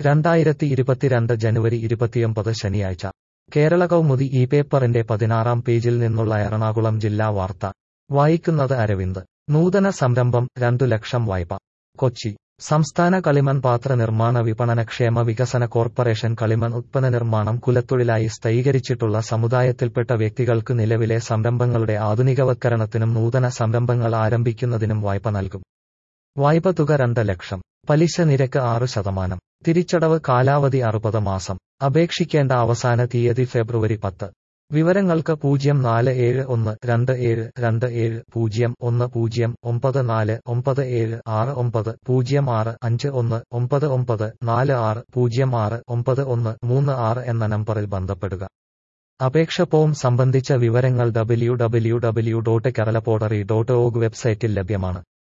രണ്ടായിരത്തി ഇരുപത്തിരണ്ട് ജനുവരി ഇരുപത്തിയൊമ്പത് ശനിയാഴ്ച കേരള കൗമുദി ഈ പേപ്പറിന്റെ പതിനാറാം പേജിൽ നിന്നുള്ള എറണാകുളം ജില്ലാ വാർത്ത വായിക്കുന്നത് അരവിന്ദ് നൂതന സംരംഭം രണ്ടു ലക്ഷം വായ്പ കൊച്ചി സംസ്ഥാന കളിമൺ പാത്ര നിർമ്മാണ വിപണന ക്ഷേമ വികസന കോർപ്പറേഷൻ കളിമൺ ഉത്പന്ന നിർമ്മാണം കുലത്തൊഴിലായി സ്ഥൈകരിച്ചിട്ടുള്ള സമുദായത്തിൽപ്പെട്ട വ്യക്തികൾക്ക് നിലവിലെ സംരംഭങ്ങളുടെ ആധുനികവത്കരണത്തിനും നൂതന സംരംഭങ്ങൾ ആരംഭിക്കുന്നതിനും വായ്പ നൽകും വായ്പ തുക രണ്ട് ലക്ഷം പലിശ നിരക്ക് ആറ് ശതമാനം തിരിച്ചടവ് കാലാവധി അറുപത് മാസം അപേക്ഷിക്കേണ്ട അവസാന തീയതി ഫെബ്രുവരി പത്ത് വിവരങ്ങൾക്ക് പൂജ്യം നാല് ഏഴ് ഒന്ന് രണ്ട് ഏഴ് രണ്ട് ഏഴ് പൂജ്യം ഒന്ന് പൂജ്യം ഒമ്പത് നാല് ഒമ്പത് ഏഴ് ആറ് ഒമ്പത് പൂജ്യം ആറ് അഞ്ച് ഒന്ന് ഒമ്പത് ഒമ്പത് നാല് ആറ് പൂജ്യം ആറ് ഒമ്പത് ഒന്ന് മൂന്ന് ആറ് എന്ന നമ്പറിൽ ബന്ധപ്പെടുക അപേക്ഷ ഫോം സംബന്ധിച്ച വിവരങ്ങൾ W W W dot Kerala പോഡറി ഡോട്ട് ഓഗ് വെബ്സൈറ്റിൽ ലഭ്യമാണ്